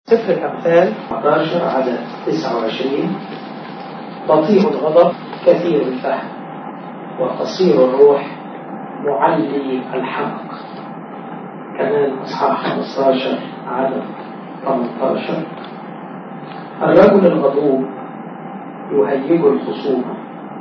سفر الأمثال 11 عدد 29 بطيء الغضب كثير الفهم وقصير الروح معلي الحمق كمان أصحاح 15 عدد 18 الرجل الغضوب يهيج الخصومة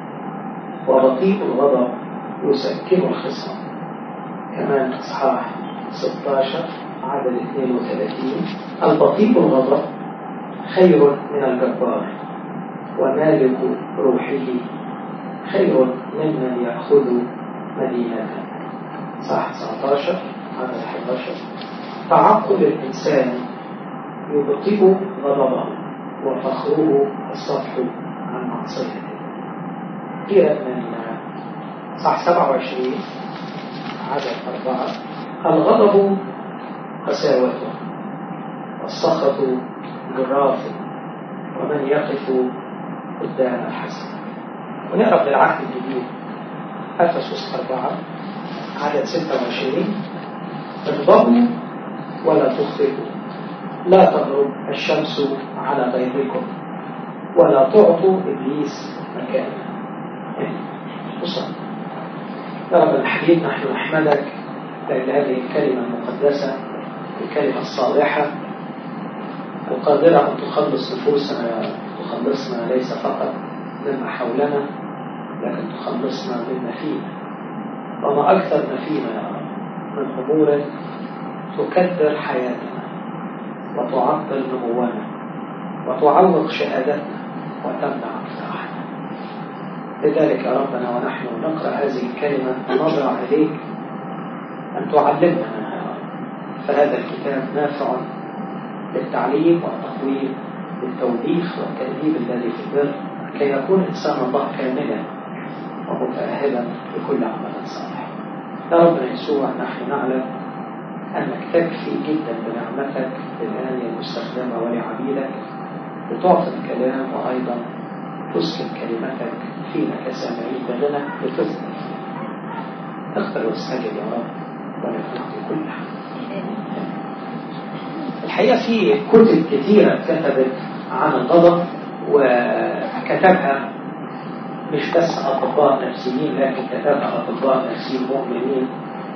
وبطيء الغضب يسكن الخصام كمان إصحاح 16 عدد 32 البطيء الغضب خير من الجبار ومالك روحه خير ممن يأخذ مدينة صح 19 عدد 11 تعقل الإنسان يبطئ غضبه وفخره الصفح عن معصيته قيل من صح 27 عدد 4 الغضب قساوته والسخط جراف ومن يقف قدام الحسن ونقرأ بالعهد الجديد أفسس 4 عدد 26 اغضبوا ولا تخطئوا لا تغرب الشمس على غيركم ولا تعطوا إبليس مكانا وصل يا رب الحبيب نحن نحمدك لأجل هذه الكلمة المقدسة الكلمة الصالحة القادرة أن تخلص نفوسنا تخلصنا ليس فقط مما حولنا لكن تخلصنا مما فينا وما أكثر ما فينا يا رب من أمور تكدر حياتنا وتعطل نمونا وتعوق شهادتنا وتمنع أفراحنا لذلك يا ربنا ونحن نقرأ هذه الكلمة نضع إليك أن تعلمنا منها يا رب فهذا الكتاب نافع للتعليم والتقويم للتوبيخ والتأديب الذي في البر كي يكون إنسان الله كاملا ومتأهلا لكل عمل صالح يا ربنا يسوع نحن نعلم أنك تكفي جدا بنعمتك للآية المستخدمة ولعبيدك لتعطي الكلام وأيضا تسكن كلمتك فينا كسامعين بغنى لتثني اختر واستجب يا رب وللخلق كلها الحقيقة في كتب كثيرة كتبت عن الغضب وكتبها مش بس أطباء نفسيين لكن كتبها أطباء نفسيين مؤمنين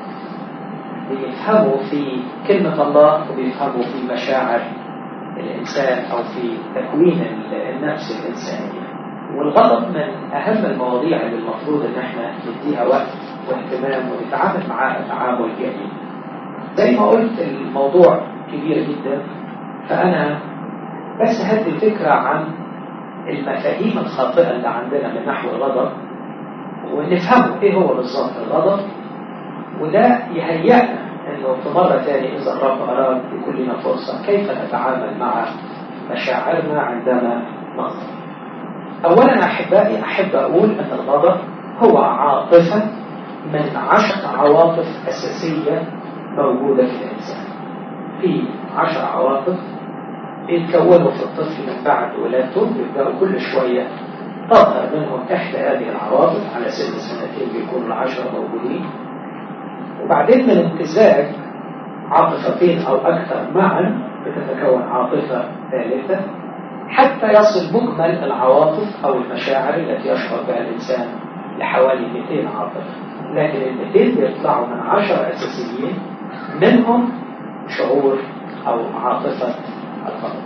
بيفهموا في كلمة الله وبيفهموا في مشاعر الإنسان أو في تكوين النفس الإنسانية والغضب من أهم المواضيع اللي المفروض إن احنا نديها وقت واهتمام ونتعامل معاها تعامل جيد زي ما قلت الموضوع كبير جدا فأنا بس هدي فكرة عن المفاهيم الخاطئة اللي عندنا من نحو الغضب ونفهمه ايه هو بالظبط الغضب وده يهيئنا انه في مرة ثانية اذا الرب اراد يكون لنا فرصة كيف نتعامل مع مشاعرنا عندما نغضب اولا احبائي احب اقول ان الغضب هو عاطفة من عشر عواطف اساسية موجودة في الانسان في عشر عواطف يتكونوا في الطفل من بعد ولادته يبدأوا كل شوية تظهر منهم إحدى هذه العواطف على سن سنتين بيكونوا العشرة موجودين وبعدين من امتزاج عاطفتين أو أكثر معا بتتكون عاطفة ثالثة حتى يصل مجمل العواطف أو المشاعر التي يشعر بها الإنسان لحوالي 200 عاطفة لكن ال 200 بيطلعوا من 10 أساسيين منهم شعور أو عاطفة الغضب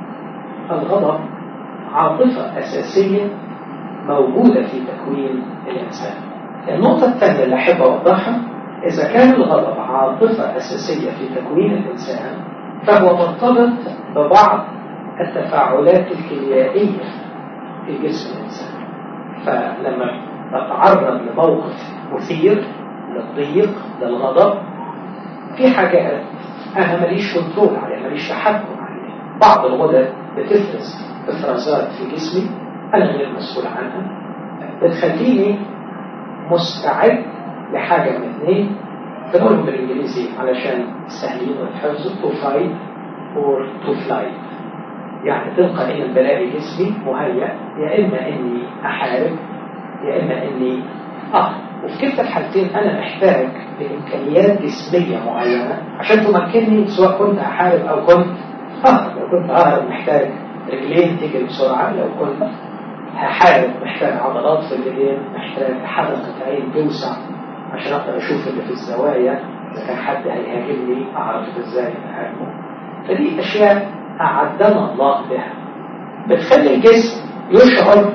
الغضب عاطفة أساسية موجودة في تكوين الإنسان النقطة الثانية اللي أحب أوضحها إذا كان الغضب عاطفة أساسية في تكوين الإنسان فهو مرتبط ببعض التفاعلات الكيميائية في جسم الإنسان فلما نتعرض لموقف مثير للضيق للغضب في حاجات أنا ماليش كنترول عليها ماليش تحكم بعض الغدد بتفرز افرازات في جسمي انا غير مسؤول عنها بتخليني مستعد لحاجه من اثنين بنقولهم بالانجليزي علشان سهلين والحفظ تو فايت اور تو فلايت يعني تلقائيا بلاقي جسمي مهيأ يا اما اني احارب يا اما اني اه وفي كلتا الحالتين انا محتاج لامكانيات جسميه معينه عشان تمكنني سواء كنت احارب او كنت اه لو كنت ههرب محتاج رجلين تجري بسرعة لو كنت هحارب محتاج عضلات في الرجلين محتاج حلقة عين توسع عشان اقدر اشوف اللي في الزوايا اذا كان حد هيهاجمني اعرف ازاي اهاجمه فدي اشياء اعدنا الله بها بتخلي الجسم يشعر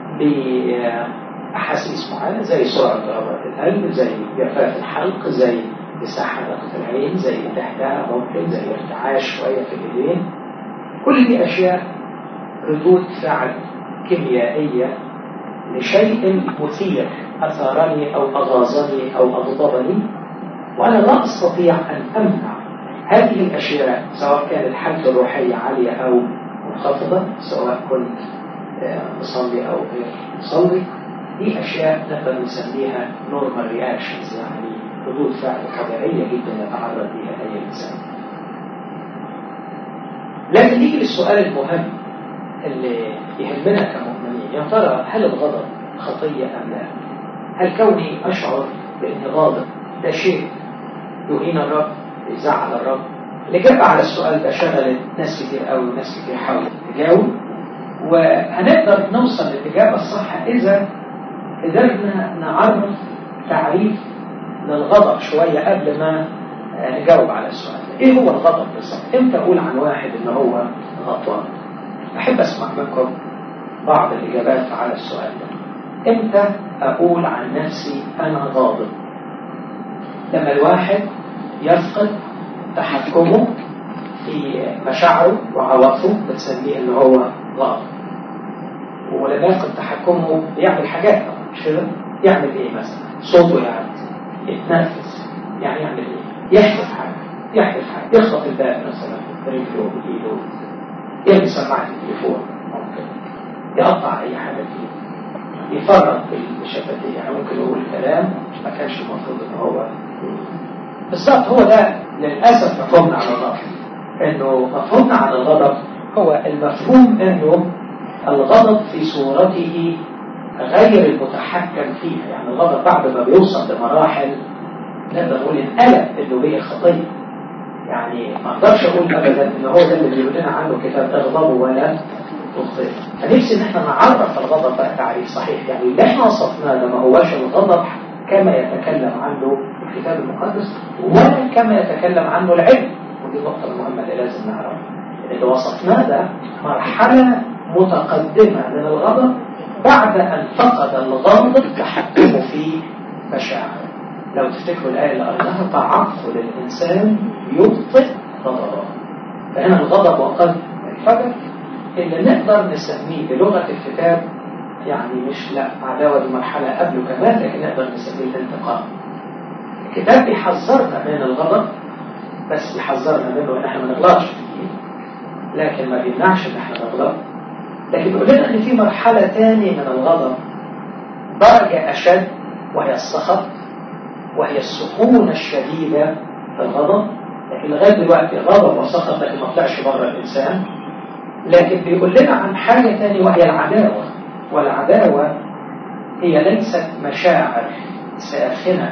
بأحاسيس معينة زي سرعة ضربات القلب زي جفاف الحلق زي مساحة حلقة العين زي تحتها ممكن زي ارتعاش شوية في اليدين كل دي أشياء ردود فعل كيميائية لشيء مثير أثارني أو أغاظني أو أغضبني وأنا لا أستطيع أن أمنع هذه الأشياء سواء كانت حالته الروحية عالية أو منخفضة سواء كنت مصلي أو غير مصلي دي أشياء نقدر نسميها normal reactions يعني ردود فعل طبيعية جدا يتعرض لها أي إنسان لكن نيجي للسؤال المهم اللي يهمنا كمؤمنين يا ترى هل الغضب خطية أم لا؟ هل كوني أشعر بأني غاضب ده شيء يهين الرب يزعل الرب الإجابة على السؤال ده شغلت ناس كتير قوي وناس كتير حاولت تجاوب وهنقدر نوصل للإجابة الصح إذا قدرنا نعرف تعريف للغضب شوية قبل ما نجاوب على السؤال إيه هو الغضب بالظبط؟ إمتى أقول عن واحد إن هو غضبان؟ أحب أسمع منكم بعض الإجابات على السؤال ده إمتى أقول عن نفسي أنا غاضب؟ لما الواحد يفقد تحكمه في مشاعره وعواطفه بتسميه ان هو غاضب ولما يفقد تحكمه بيعمل حاجات مش كده يعمل ايه مثلا صوته يعني يتنفس يعني يعمل ايه يحذف حاجه يحذف حاجه يخطف الباب مثلا برجله بايده يرمي سماعه التليفون ممكن يقطع اي حاجه فيه يفرط بالشفتين يعني ممكن يقول كلام ما كانش المفروض ان هو بالظبط هو ده للأسف مفهومنا عن الغضب انه مفهومنا عن الغضب هو المفهوم انه الغضب في صورته غير المتحكم فيها يعني الغضب بعد ما بيوصل لمراحل نقدر نقول انقلب انه هي خطيه يعني ما اقدرش اقول ابدا ان هو ده اللي بيقول لنا عنه كتاب تغضبوا ولا تغضبوا فنفسي ان احنا نعرف الغضب بقى تعريف صحيح يعني اللي احنا وصفناه ده ما هوش الغضب كما يتكلم عنه الكتاب المقدس ولا كما يتكلم عنه العلم ودي النقطة المهمة اللي لازم نعرفها اللي وصفناه ده مرحلة متقدمة من الغضب بعد أن فقد الغاضب تحكمه في مشاعره لو تفتكروا الآية اللي قلناها تعقل الإنسان يبطئ غضبه فهنا الغضب وقد انفجر اللي نقدر نسميه بلغة الكتاب يعني مش لا عداوة دي مرحلة قبله كمان لكن نقدر نسميه الانتقام الكتاب بيحذرنا من الغضب بس بيحذرنا منه ان احنا ما نغلطش فيه لكن ما بيمنعش ان احنا نغلط لكن بيقول لنا ان في مرحلة تانية من الغضب درجة اشد وهي السخط وهي السخونة الشديدة في الغضب لكن لغاية دلوقتي غضب وسخط لكن ما طلعش بره الإنسان لكن بيقول لنا عن حاجة تانية وهي العداوة والعداوة هي ليست مشاعر ساخنة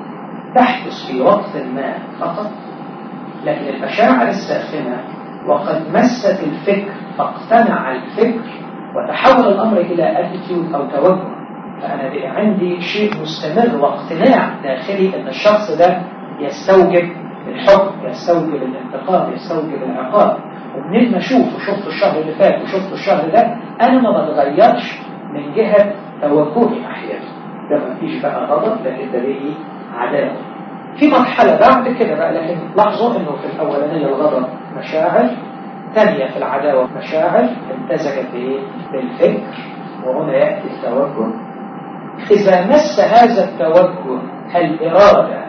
تحدث في وقت ما فقط لكن المشاعر الساخنة وقد مست الفكر فاقتنع الفكر وتحول الأمر إلى اتيتيود أو توجه فأنا بقى عندي شيء مستمر واقتناع داخلي أن الشخص ده يستوجب الحكم يستوجب الانتقام يستوجب العقاب ومنين ما اشوف وشفت الشهر اللي فات وشفت الشهر ده انا ما بتغيرش من جهه توجهي ناحيته ده ما فيش بقى غضب لكن ده ليه عداوه في مرحله بعد كده بقى لكن لاحظوا انه في الاولانيه الغضب مشاعر ثانيه في العداوه مشاعر امتزجت بايه؟ بالفكر وهنا ياتي التوجه اذا مس هذا التوجه الاراده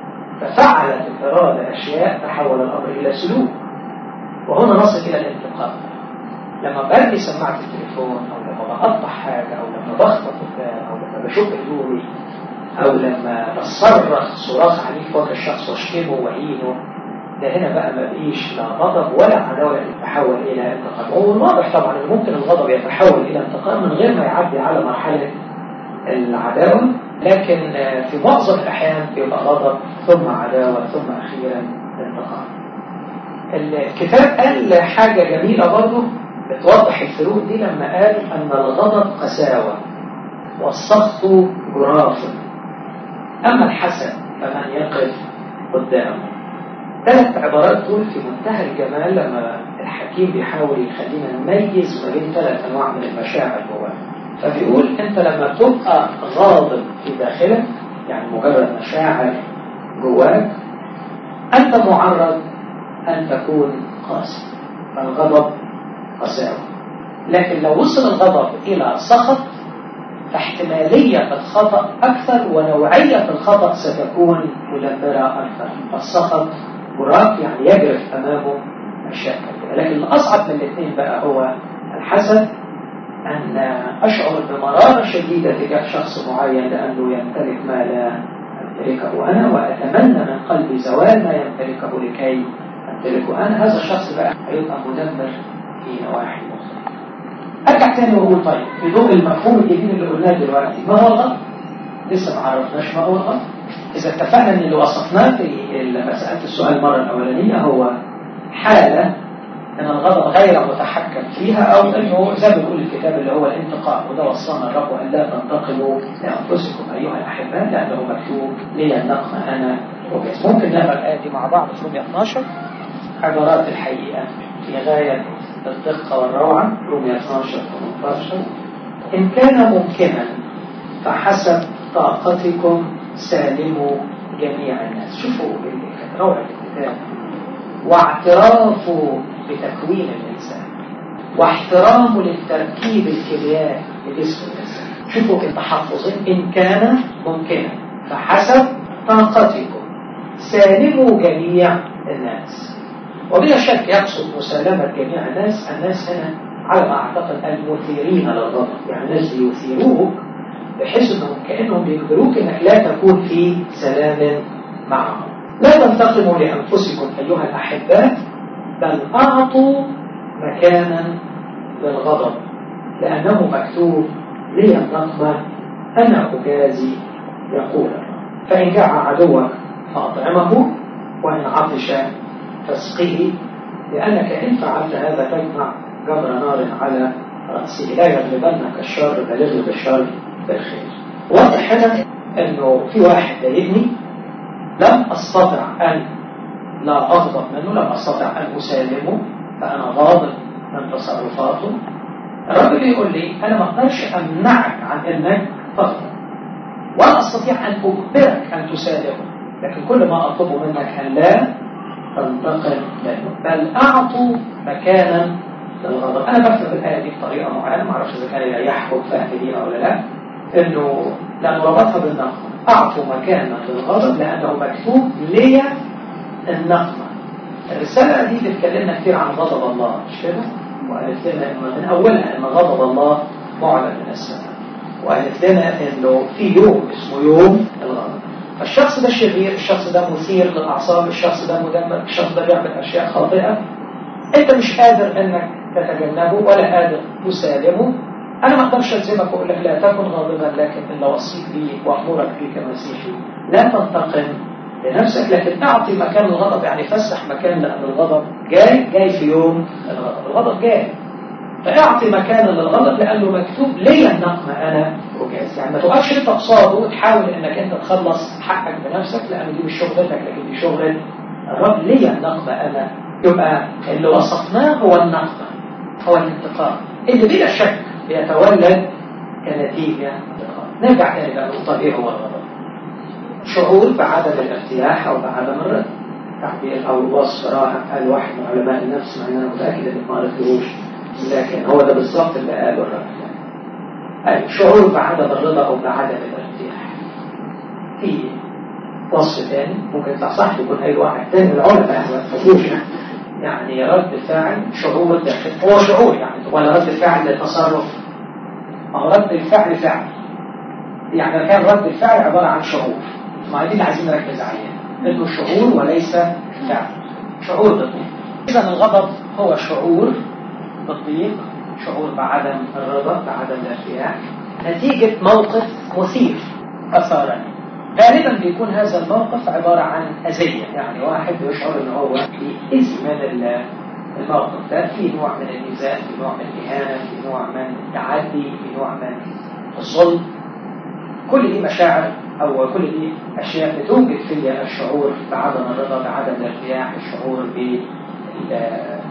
ففعلت الإرادة أشياء تحول الأمر إلى سلوك وهنا نصل إلى الانتقام لما برمي سماعة التليفون أو لما بقطع حاجة أو لما بخبط قدام أو لما بشق هدومي أو لما بصرخ صراخ عنيف فوق الشخص واشتمه وأهينه ده هنا بقى ما بقيش لا غضب ولا عداوة يتحول إلى انتقام هو الواضح طبعا إن ممكن الغضب يتحول إلى انتقام من غير ما يعدي على مرحلة العداوة لكن في معظم الأحيان بيبقى غضب ثم عداوة ثم أخيرا انتقام الكتاب قال حاجة جميلة برضه بتوضح الفروق دي لما قال أن الغضب قساوة والسخط جراف أما الحسن فمن يقف قدامه ثلاث عبارات دول في منتهى الجمال لما الحكيم بيحاول يخلينا نميز ما بين ثلاث أنواع من المشاعر جوانا فبيقول أنت لما تبقى غاضب في داخلك يعني مجرد مشاعر جواك أنت معرض أن تكون قاسي فالغضب قساوة لكن لو وصل الغضب إلى سخط فاحتمالية الخطأ أكثر ونوعية الخطأ ستكون مدمرة أكثر السخط براق يعني يجرف أمامه أشياء كثيرة لكن الأصعب من الاثنين بقى هو الحسد أن أشعر بمرارة شديدة تجاه شخص معين لأنه يمتلك ما لا أمتلكه أنا وأتمنى من قلبي زوال ما يمتلكه لكي أمتلكه أنا هذا الشخص بقى هيبقى مدمر في نواحي مختلفة أرجع تاني وأقول طيب في ضوء المفهوم الجديد اللي قلناه دلوقتي ما هو الغلط؟ لسه ما عرفناش ما هو الغلط إذا اتفقنا أن اللي وصفناه في لما سألت السؤال المرة الأولانية هو حالة أن الغضب غير متحكم فيها أو أنه زي ما بيقول الكتاب اللي هو الانتقام وده وصانا الرب أن لا تنتقموا لأنفسكم أيها الأحباء لأنه مكتوب لي النقم أنا وجز ممكن نقرأ الآية دي مع بعض في رومية 12 عبارات الحقيقة في غاية الدقة والروعة رومية 12 18 إن كان ممكنا فحسب طاقتكم سالموا جميع الناس شوفوا روعة الكتاب واعترافه بتكوين الإنسان واحترامه للتركيب الكيميائي لجسم الإنسان شوفوا التحفظ إن كان ممكنا فحسب طاقتكم سالموا جميع الناس وبلا شك يقصد مسالمة جميع الناس الناس هنا على ما أعتقد المثيرين للغضب يعني الناس بيثيروك بحيث انهم كانهم بيجبروك انك لا تكون في سلام معهم لا تنتقموا لانفسكم ايها الاحباء بل اعطوا مكانا للغضب لانه مكتوب لي النقمه انا اجازي يقول فان جاع عدوك فاطعمه وان عطش فاسقه لانك ان فعلت هذا تجمع جبر نار على راسه لا يغلبنك الشر بل يغلب الشر بالخير واضح هنا انه في واحد ضايقني لم استطع ان لا اغضب منه لم استطع ان اسالمه فانا غاضب من تصرفاته الرب بيقول لي انا ما اقدرش امنعك عن انك تغضب ولا استطيع ان اجبرك ان تسالمه لكن كل ما اطلبه منك ان لا تنتقل منه بل اعطوا مكانا للغضب انا بفهم الايه دي بطريقه معينه ما اعرفش اذا كان يحكم فهم ليها ولا لا انه لانه ربطها بالنقمه اعطوا مكانا للغضب لانه مكتوب لي النقمه الرساله دي بتكلمنا كتير عن غضب الله مش كده؟ وقالت لنا انه من اولها ان غضب الله معلن من السماء وقالت لنا انه في يوم اسمه يوم الغضب فالشخص ده شرير الشخص ده مثير للاعصاب الشخص ده مدمر الشخص ده بيعمل اشياء خاطئه انت مش قادر انك تتجنبه ولا قادر تسالمه انا ما اقدرش الزمك واقول لك لا تكن غاضبا لكن الا وصيت بيك وامرك بيه كمسيحي لا تنتقم لنفسك لكن اعطي مكان الغضب يعني فسح مكان لان الغضب جاي جاي في يوم الغضب الغضب جاي فاعطي مكان للغضب لانه مكتوب لي النقمه انا وجاز يعني ما تقفش انت قصاده وتحاول انك انت تخلص حقك بنفسك لان دي مش شغلتك لكن دي شغل الرب لي النقمه انا يبقى اللي وصفناه هو النقمه هو الانتقام اللي بلا شك بيتولد كنتيجة نرجع تاني بقى نقطة ايه هو الغضب شعور بعدم الارتياح او بعدم الرضا تعبير او وصف رائع قال واحد من علماء النفس مع ان انا متاكد انك ما قريتهوش لكن هو ده بالظبط اللي قاله الرب يعني شعور بعدم الرضا او بعدم الارتياح في وصف تاني ممكن يطلع صح يكون اي واحد تاني من العلماء ما تفوتوش يعني يعني رد فعل شعور داخل هو شعور يعني ولا رد فعل للتصرف ما هو رد الفعل فعل يعني كان رد الفعل عبارة عن شعور ما دي اللي عايزين نركز عليها انه شعور وليس فعل شعور بالضيق اذا الغضب هو شعور بالضيق شعور بعدم الرضا بعدم الارتياح نتيجة موقف مثير أثارني غالبا بيكون هذا الموقف عبارة عن أذية يعني واحد يشعر ان هو بإذي من الموقف ده في نوع من الميزان في نوع من الإهانة في نوع من التعدي في نوع من الظلم كل دي مشاعر أو كل دي أشياء بتوجد فيا الشعور بعدم الرضا بعدم الارتياح الشعور بالضيق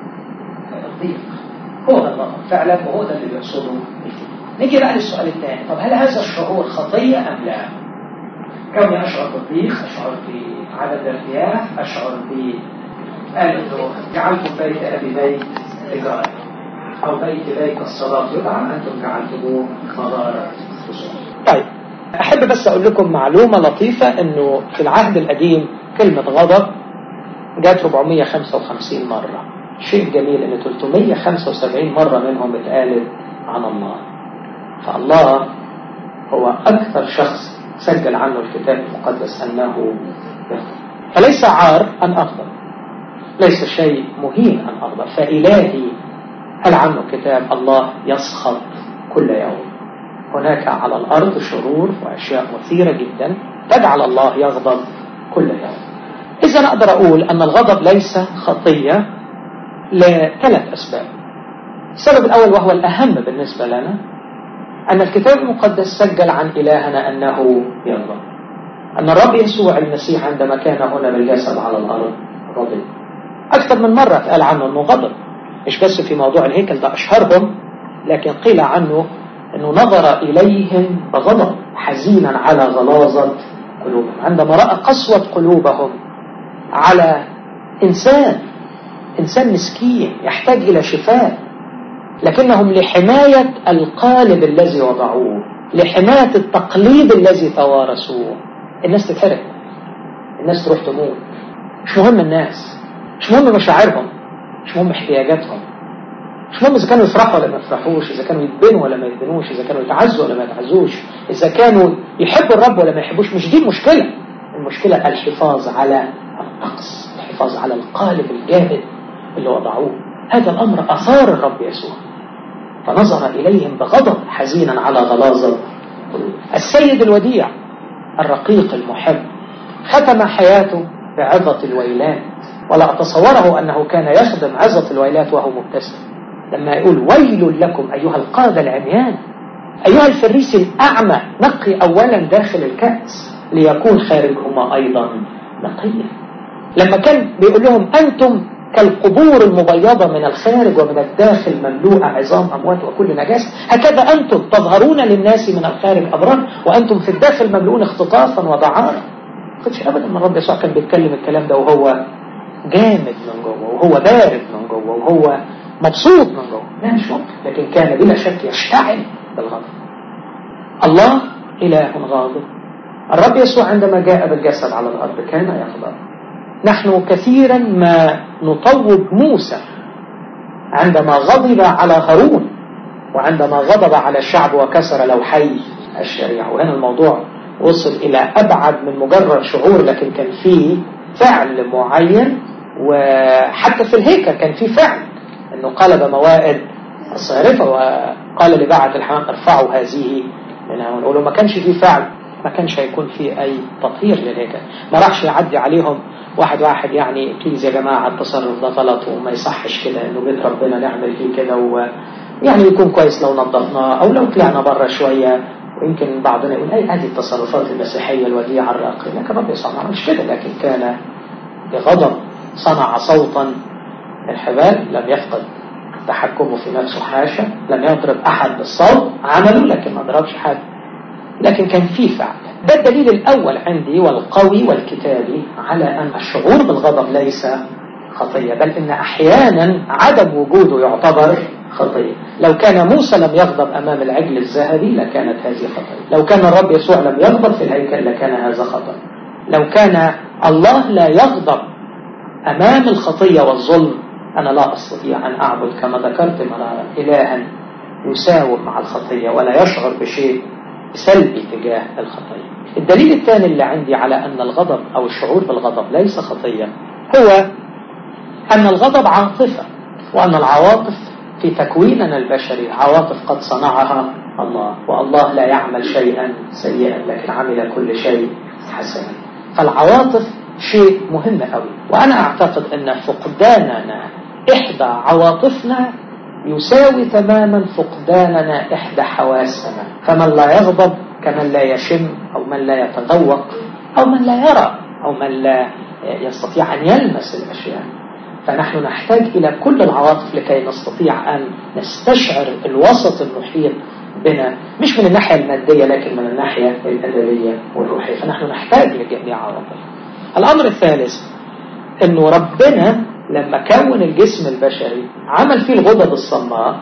هو ده الغضب فعلا وهو ده اللي بيقصده نيجي بقى للسؤال الثاني طب هل هذا الشعور خطية أم لا؟ كوني أشعر بالضيق أشعر بعدم الارتياح أشعر ب قال انه جعلتم بيت ابي بيت تجاره او بيت بيت الصلاه يدعى انتم جعلتموه مغاره طيب احب بس اقول لكم معلومه لطيفه انه في العهد القديم كلمه غضب جت 455 مره شيء جميل ان 375 مره منهم اتقالت عن الله فالله هو اكثر شخص سجل عنه الكتاب المقدس انه يغضب فليس عار ان اغضب ليس شيء مهين أن أغضب فإلهي هل عنه كتاب الله يسخط كل يوم هناك على الأرض شرور وأشياء مثيرة جدا تجعل الله يغضب كل يوم إذا أقدر أقول أن الغضب ليس خطية لثلاث أسباب السبب الأول وهو الأهم بالنسبة لنا أن الكتاب المقدس سجل عن إلهنا أنه يغضب أن الرب يسوع المسيح عندما كان هنا بالجسد على الأرض غضب أكثر من مرة قال عنه أنه غضب مش بس في موضوع الهيكل ده أشهرهم لكن قيل عنه أنه نظر إليهم بغضب حزينا على غلاظة قلوبهم عندما رأى قسوة قلوبهم على إنسان إنسان مسكين يحتاج إلى شفاء لكنهم لحماية القالب الذي وضعوه لحماية التقليد الذي توارثوه الناس تتحرق الناس تروح تموت مش مهم الناس مش مهم مشاعرهم مش مهم احتياجاتهم مش مهم إذا كانوا يفرحوا ولا ما يفرحوش إذا كانوا يتبنوا ولا ما يتبنوش إذا كانوا يتعزوا ولا ما يتعزوش إذا كانوا يحبوا الرب ولا ما يحبوش مش دي المشكلة المشكلة الحفاظ على الطقس الحفاظ على القالب الجاهد اللي وضعوه هذا الأمر أثار الرب يسوع فنظر إليهم بغضب حزينا على غلاظة السيد الوديع الرقيق المحب ختم حياته بعظة الويلات ولا أتصوره أنه كان يخدم عظة الويلات وهو مبتسم لما يقول ويل لكم أيها القادة العميان أيها الفريس الأعمى نقي أولا داخل الكأس ليكون خارجهما أيضا نقيا لما كان بيقول لهم أنتم كالقبور المبيضة من الخارج ومن الداخل مملوءة عظام أموات وكل نجاسة هكذا أنتم تظهرون للناس من الخارج أبرار وأنتم في الداخل مملوءون اختطافا ودعارا ما أبدا من رب يسوع كان بيتكلم الكلام ده وهو جامد من جوه وهو بارد من جوه وهو مبسوط من جوه لا مش ممكن لكن كان بلا شك يشتعل بالغضب الله إله غاضب الرب يسوع عندما جاء بالجسد على الأرض كان يغضب نحن كثيرا ما نطوب موسى عندما غضب على هارون وعندما غضب على الشعب وكسر لوحي الشريعة وهنا الموضوع وصل إلى أبعد من مجرد شعور لكن كان فيه فعل معين وحتى في الهيكل كان في فعل انه قلب موائد الصارفة وقال لبعث الحمام ارفعوا هذه منها ونقول له ما كانش في فعل ما كانش هيكون في اي تطهير للهيكل ما راحش يعدي عليهم واحد واحد يعني بليز يا جماعة التصرف ده غلط وما يصحش كده انه بيت ربنا نعمل فيه كده ويعني يكون كويس لو نظفناه او لو طلعنا بره شوية ويمكن بعضنا يقول اي هذه التصرفات المسيحية الوديعة الراقية لكن رب يسوع ما مش كده لكن كان بغضب صنع صوتا الحبال لم يفقد تحكمه في نفسه حاشا لم يضرب أحد بالصوت عمله لكن ما ضربش حد لكن كان في فعل ده الدليل الأول عندي والقوي والكتابي على أن الشعور بالغضب ليس خطية بل إن أحيانا عدم وجوده يعتبر خطية لو كان موسى لم يغضب أمام العجل الذهبي لكانت هذه خطية لو كان الرب يسوع لم يغضب في الهيكل لكان هذا خطأ لو كان الله لا يغضب أمام الخطية والظلم أنا لا أستطيع أن أعبد كما ذكرت مرارا إلها يساوم مع الخطية ولا يشعر بشيء سلبي تجاه الخطية الدليل الثاني اللي عندي على أن الغضب أو الشعور بالغضب ليس خطية هو أن الغضب عاطفة وأن العواطف في تكويننا البشري عواطف قد صنعها الله والله لا يعمل شيئا سيئا لكن عمل كل شيء حسنا فالعواطف شيء مهم قوي وأنا أعتقد أن فقداننا إحدى عواطفنا يساوي تماما فقداننا إحدى حواسنا فمن لا يغضب كمن لا يشم أو من لا يتذوق أو من لا يرى أو من لا يستطيع أن يلمس الأشياء فنحن نحتاج إلى كل العواطف لكي نستطيع أن نستشعر الوسط المحيط بنا مش من الناحية المادية لكن من الناحية الأدبية والروحية فنحن نحتاج لجميع عواطف الأمر الثالث أنه ربنا لما كون الجسم البشري عمل فيه الغدد الصماء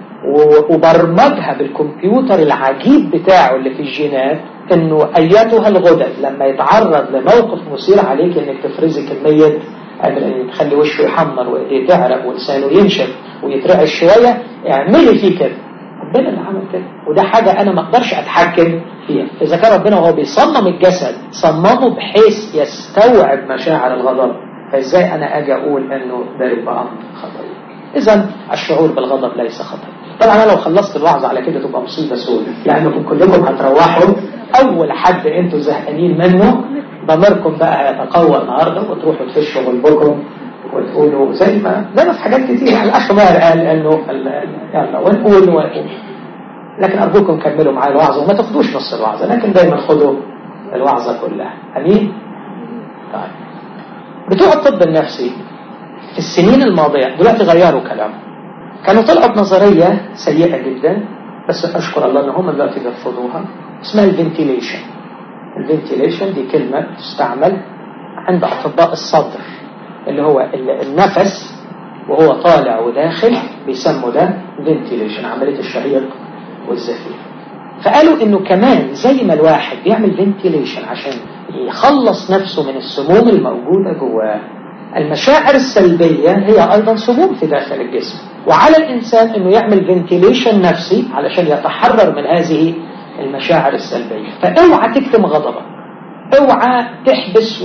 وبرمجها بالكمبيوتر العجيب بتاعه اللي في الجينات انه ايتها الغدد لما يتعرض لموقف مثير عليك انك تفرزي كمية تخلي وشه يحمر وايديه تعرق ولسانه ينشف ويترعش شوية اعملي فيه كده ربنا اللي عمل كده وده حاجة انا ما اقدرش اتحكم فيها اذا كان ربنا وهو بيصمم الجسد صممه بحيث يستوعب مشاعر الغضب فازاي انا اجي اقول انه ده يبقى امر خطير اذا الشعور بالغضب ليس خطير طبعا انا لو خلصت الوعظ على كده تبقى مصيبه سودة لانكم كلكم هتروحوا اول حد انتوا زهقانين منه ضميركم بقى هيتقوى النهارده وتروحوا تفشوا غلبكم وتقولوا زي ما زي ما في حاجات كتير يعني الاخ ماهر قال انه يلا ونقول ونقول لكن ارجوكم كملوا معايا الوعظه وما تاخدوش نص الوعظه لكن دايما خدوا الوعظه كلها امين طيب بتوع الطب النفسي في السنين الماضيه دلوقتي غيروا كلامهم كانوا طلعت نظريه سيئه جدا بس اشكر الله ان هم دلوقتي بيرفضوها اسمها الفنتيليشن الفنتيليشن دي كلمه تستعمل عند اطباء الصدر اللي هو النفس وهو طالع وداخل بيسموا ده فنتيليشن عمليه الشهيق والزفير فقالوا انه كمان زي ما الواحد بيعمل فنتيليشن عشان يخلص نفسه من السموم الموجودة جواه المشاعر السلبية هي أيضا سموم في داخل الجسم وعلى الإنسان أنه يعمل فنتيليشن نفسي علشان يتحرر من هذه المشاعر السلبية فاوعى تكتم غضبك اوعى تحبس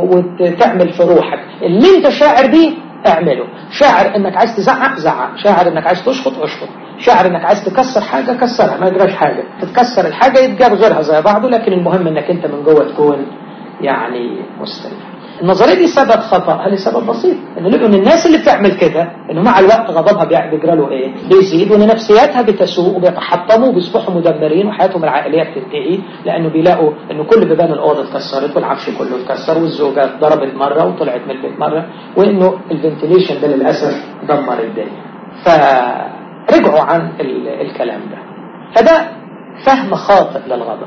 وتعمل في روحك اللي انت شاعر بيه اعمله شاعر انك عايز تزعق زعق شاعر انك عايز تشخط اشخط شاعر انك عايز تكسر حاجة كسرها ما يجراش حاجة تتكسر الحاجة يتجاب غيرها زي بعضه لكن المهم انك انت من جوه تكون يعني مستريح النظرية دي سبب خطأ هل سبب بسيط ان لقوا ان الناس اللي بتعمل كده انه مع الوقت غضبها بيجرى له ايه بيزيد وان نفسياتها بتسوء وبيتحطموا وبيصبحوا مدمرين وحياتهم العائلية بتنتهي لانه بيلاقوا انه كل بيبان الاوضه اتكسرت والعفش كله اتكسر والزوجة ضربت مرة وطلعت من البيت مرة وانه الفنتيليشن ده للاسف دمر الدنيا فرجعوا عن الكلام ده فده فهم خاطئ للغضب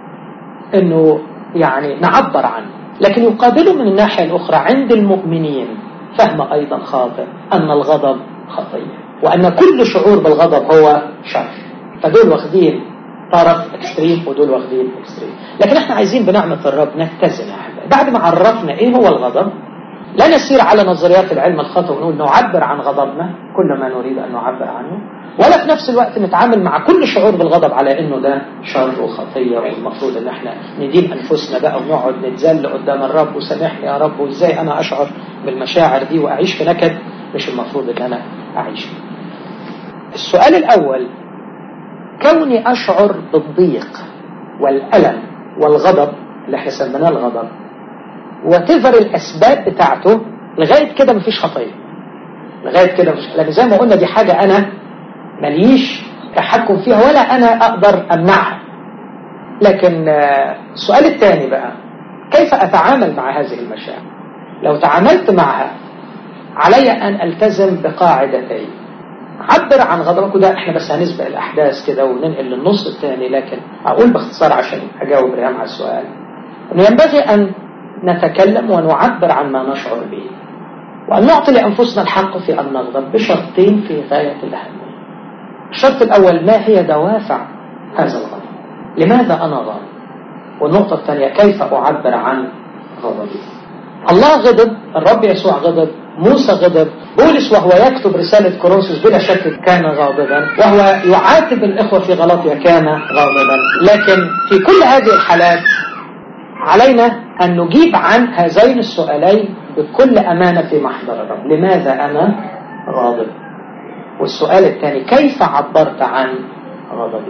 انه يعني نعبر عنه لكن يقابله من الناحية الأخرى عند المؤمنين فهم أيضا خاطئ أن الغضب خطية وأن كل شعور بالغضب هو شر فدول واخدين طرف اكستريم ودول واخدين اكستريم لكن احنا عايزين بنعمة الرب نتزن يا احبائي بعد ما عرفنا ايه هو الغضب لا نسير على نظريات العلم الخطأ ونقول نعبر عن غضبنا كل ما نريد أن نعبر عنه ولا في نفس الوقت نتعامل مع كل شعور بالغضب على انه ده شر وخطية والمفروض ان احنا ندين انفسنا بقى ونقعد نتذل قدام الرب وسامحني يا رب وازاي انا اشعر بالمشاعر دي واعيش في نكد مش المفروض ان انا اعيش فيه السؤال الاول كوني اشعر بالضيق والالم والغضب اللي احنا سميناه الغضب وتفر الاسباب بتاعته لغايه كده مفيش خطيه لغايه كده مش لان زي ما قلنا دي حاجه انا ماليش تحكم فيها ولا أنا أقدر أمنعها لكن السؤال الثاني بقى كيف أتعامل مع هذه المشاعر لو تعاملت معها علي أن ألتزم بقاعدتين عبر عن غضبك وده احنا بس هنسبق الأحداث كده وننقل للنص الثاني لكن أقول باختصار عشان أجاوب ريام على السؤال أنه ينبغي أن نتكلم ونعبر عن ما نشعر به وأن نعطي لأنفسنا الحق في أن نغضب بشرطين في غاية الأهمية الشرط الأول ما هي دوافع هذا الغضب لماذا أنا غاضب والنقطة الثانية كيف أعبر عن غضبي الله غضب الرب يسوع غضب موسى غضب بولس وهو يكتب رسالة كورنثوس بلا شك كان غاضبا وهو يعاتب الإخوة في غلطية كان غاضبا لكن في كل هذه الحالات علينا أن نجيب عن هذين السؤالين بكل أمانة في محضر الرب لماذا أنا غاضب والسؤال الثاني كيف عبرت عن غضبي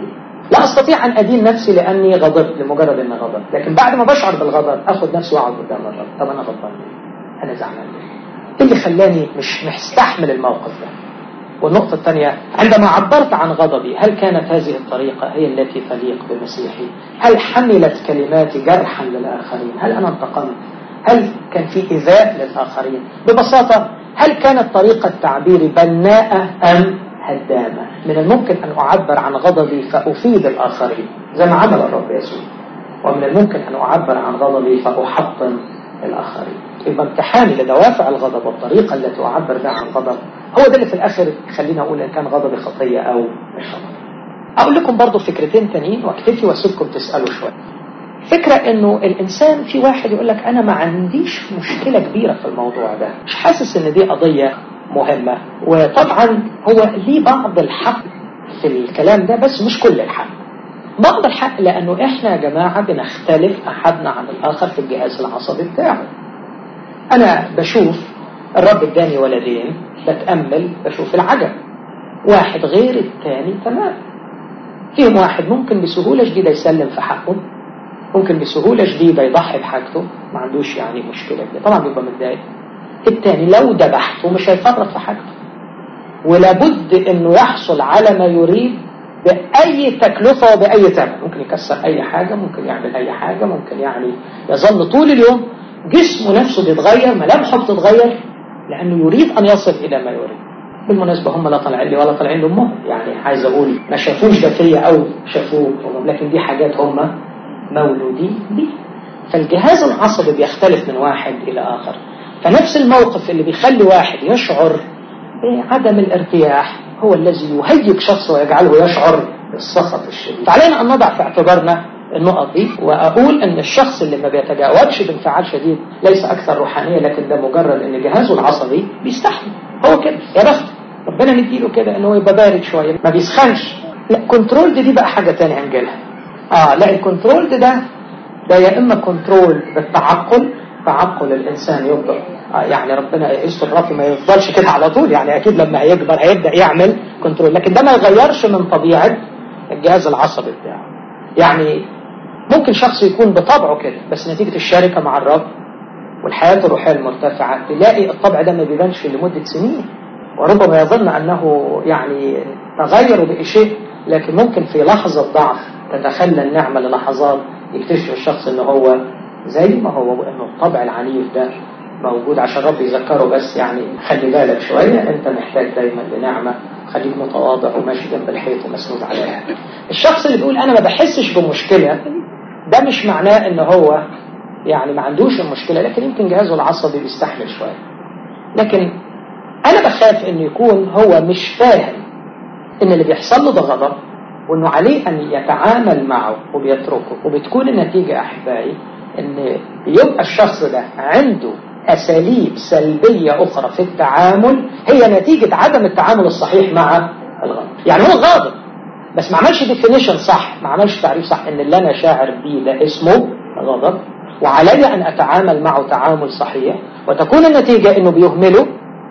لا استطيع ان ادين نفسي لاني غضبت لمجرد اني غضبت لكن بعد ما بشعر بالغضب اخد نفسي واقعد قدام الرب طب انا غضبان ليه؟ انا زعلان ليه؟ ايه اللي خلاني مش مستحمل الموقف ده والنقطة الثانية عندما عبرت عن غضبي هل كانت هذه الطريقة هي التي تليق بمسيحي هل حملت كلماتي جرحا للآخرين هل أنا انتقمت هل كان في إيذاء للآخرين ببساطة هل كانت طريقة تعبيري بناءة أم هدامة من الممكن أن أعبر عن غضبي فأفيد الآخرين زي ما عمل الرب يسوع ومن الممكن أن أعبر عن غضبي فأحطم الآخرين يبقى امتحاني لدوافع الغضب والطريقة التي أعبر بها عن غضب هو ده اللي في الآخر خلينا أقول إن كان غضبي خطية أو مش غضب أقول لكم برضو فكرتين تانيين واكتفي واسيبكم تسألوا شوية فكرة انه الانسان في واحد يقول لك انا ما عنديش مشكلة كبيرة في الموضوع ده مش حاسس ان دي قضية مهمة وطبعا هو ليه بعض الحق في الكلام ده بس مش كل الحق بعض الحق لانه احنا يا جماعة بنختلف احدنا عن الاخر في الجهاز العصبي بتاعه انا بشوف الرب اداني ولدين بتأمل بشوف العجب واحد غير الثاني تمام فيهم واحد ممكن بسهولة شديدة يسلم في حقه ممكن بسهولة شديدة يضحي بحاجته ما عندوش يعني مشكلة كده طبعا بيبقى متضايق التاني لو ذبحته مش هيفرط في حاجته ولابد انه يحصل على ما يريد بأي تكلفة وبأي ثمن ممكن يكسر أي حاجة ممكن يعمل أي حاجة ممكن يعني يظل طول اليوم جسمه نفسه بيتغير ملامحه بتتغير لأنه يريد أن يصل إلى ما يريد بالمناسبة هم لا طالعين لي ولا طالعين لأمهم يعني عايز أقول ما شافوش ده فيا أو شافوه لكن دي حاجات هم مولودين بيه فالجهاز العصبي بيختلف من واحد إلى آخر فنفس الموقف اللي بيخلي واحد يشعر بعدم الارتياح هو الذي يهيج شخص ويجعله يشعر بالسخط الشديد فعلينا أن نضع في اعتبارنا النقط دي وأقول أن الشخص اللي ما بيتجاوبش بانفعال شديد ليس أكثر روحانية لكن ده مجرد أن جهازه العصبي بيستحمل هو كده يا بخت ربنا مديله كده أنه يبقى بارد شوية ما بيسخنش لا كنترول دي, دي بقى حاجة تانية هنجيلها آه لا الكنترول ده ده ده يا إما كنترول بالتعقل تعقل الإنسان يفضل آه يعني ربنا يستر ربي ما يفضلش كده على طول يعني أكيد لما هيكبر هيبدأ يعمل كنترول لكن ده ما يغيرش من طبيعة الجهاز العصبي بتاعه يعني ممكن شخص يكون بطبعه كده بس نتيجة الشركة مع الرب والحياة الروحية المرتفعة تلاقي الطبع ده ما بيبانش لمدة سنين وربما يظن أنه يعني تغير بشيء لكن ممكن في لحظة ضعف تتخلى النعمة للحظات يكتشف الشخص ان هو زي ما هو وانه الطبع العنيف ده موجود عشان رب يذكره بس يعني خلي بالك شوية انت محتاج دايما لنعمة خليك متواضع وماشي جنب الحيط ومسنود عليها الشخص اللي بيقول انا ما بحسش بمشكلة ده مش معناه ان هو يعني ما عندوش المشكلة لكن يمكن جهازه العصبي بيستحمل شوية لكن انا بخاف ان يكون هو مش فاهم ان اللي بيحصل له ده غضب وانه عليه ان يتعامل معه وبيتركه وبتكون النتيجة احبائي ان يبقى الشخص ده عنده اساليب سلبية اخرى في التعامل هي نتيجة عدم التعامل الصحيح مع الغضب يعني هو غاضب بس ما عملش ديفينيشن صح ما عملش تعريف صح ان اللي انا شاعر بيه ده اسمه غضب وعلي ان اتعامل معه تعامل صحيح وتكون النتيجة انه بيهمله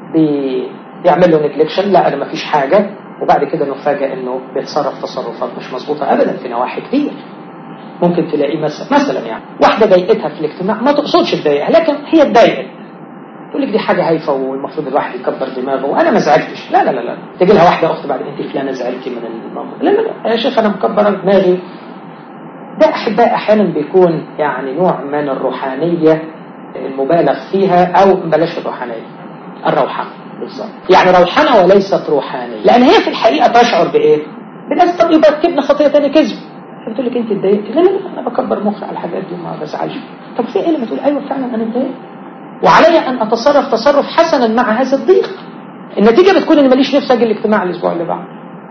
بيعمل له نجلكشن لا انا ما فيش حاجة وبعد كده نفاجئ انه بيتصرف تصرفات مش مظبوطة ابدا في نواحي كتير ممكن تلاقيه مثلا مثلا يعني واحدة ضايقتها في الاجتماع ما تقصدش تضايقها لكن هي اتضايقت تقول لك دي حاجة هايفة والمفروض الواحد يكبر دماغه وانا ما زعلتش لا لا لا لا تجي لها واحدة اخت بعد انت فلانة زعلتي من الموضوع لا لا لا يا شيخ انا مكبرة دماغي ده احباء احيانا بيكون يعني نوع من الروحانية المبالغ فيها او بلاش الروحانية الروحانية بالظبط يعني روحانة وليست روحانية لأن هي في الحقيقة تشعر بإيه؟ بناس طب يبقى ركبنا خطية تاني كذب بتقول لك أنت اتضايقتي لا لا لا أنا بكبر مخي على الحاجات دي وما بزعلش طب في إيه لما تقول أيوه فعلا أنا اتضايقت وعلي أن أتصرف تصرف حسنا مع هذا الضيق النتيجة بتكون إن ماليش نفسي أجي الاجتماع الأسبوع اللي بعده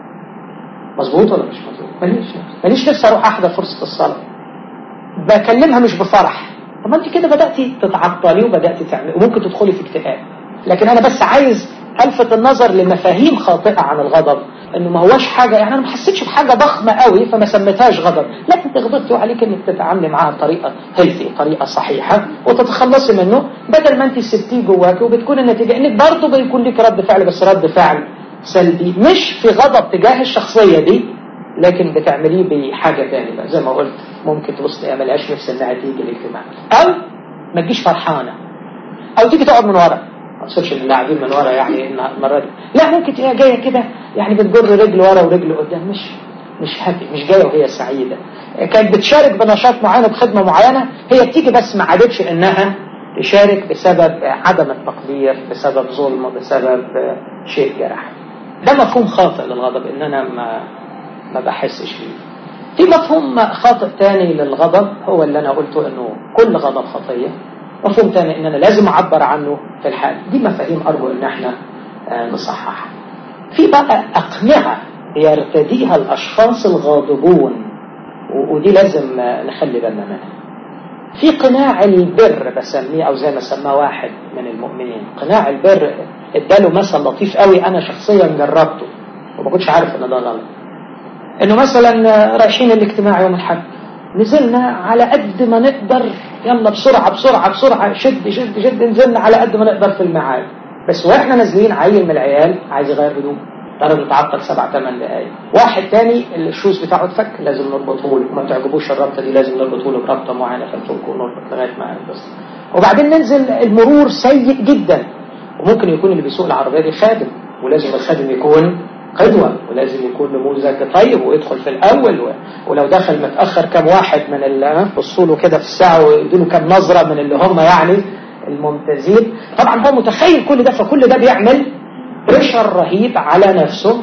مظبوط ولا مش مظبوط؟ ماليش نفسي ماليش نفسي أروح أحضر فرصة الصلاة بكلمها مش بفرح طب ما أنت كده بدأتي تتعطلي وبدأتي تعملي وممكن تدخلي في اكتئاب لكن انا بس عايز الفت النظر لمفاهيم خاطئة عن الغضب انه ما هوش حاجة يعني انا ما حسيتش بحاجة ضخمة قوي فما سميتهاش غضب لا انت غضبتي وعليك انك تتعاملي معاها بطريقة هيلثي طريقة صحيحة وتتخلصي منه بدل ما انت سبتيه جواك وبتكون النتيجة انك برضه بيكون لك رد فعل بس رد فعل سلبي مش في غضب تجاه الشخصية دي لكن بتعمليه بحاجة تانية بقى زي ما قلت ممكن تبص تلاقيها ملهاش نفس انها تيجي الاجتماع او ما تجيش فرحانة او تيجي تقعد من ورا ما اقصدش ان اللاعبين من ورا يعني المرة دي لا ممكن تلاقيها جاية كده يعني بتجر رجل ورا ورجل قدام مش مش هابي مش جاية وهي سعيدة كانت بتشارك بنشاط معين بخدمة معينة هي بتيجي بس ما عادتش انها تشارك بسبب عدم التقدير بسبب ظلم بسبب شيء جرح ده مفهوم خاطئ للغضب ان انا ما ما بحسش فيه في مفهوم خاطئ تاني للغضب هو اللي انا قلته انه كل غضب خطية مفهوم تاني ان انا لازم اعبر عنه في الحال دي مفاهيم ارجو ان احنا نصححها في بقى اقنعة يرتديها الاشخاص الغاضبون ودي لازم نخلي بالنا منها في قناع البر بسميه او زي ما سماه واحد من المؤمنين قناع البر اداله مثل لطيف قوي انا شخصيا جربته وما كنتش عارف ان ده غلط انه مثلا رايحين الاجتماع يوم الحد نزلنا على قد ما نقدر يلا بسرعة بسرعة بسرعة شد شد شد نزلنا على قد ما نقدر في الميعاد بس واحنا نازلين عيل من العيال عايز يغير هدومه ترى نتعطل سبع ثمان دقايق واحد تاني الشوز بتاعه اتفك لازم نربطه له ما تعجبوش الربطه دي لازم نربطه له بربطه معينه فنفك ونربط لغايه ما بس وبعدين ننزل المرور سيء جدا وممكن يكون اللي بيسوق العربيه دي خادم ولازم الخادم يكون قدوة ولازم يكون نموذج طيب ويدخل في الأول و... ولو دخل متأخر كم واحد من اللي بصوا له كده في الساعة ويدوا كم نظرة من اللي هم يعني الممتازين طبعا هو متخيل كل ده فكل ده بيعمل بريشر رهيب على نفسه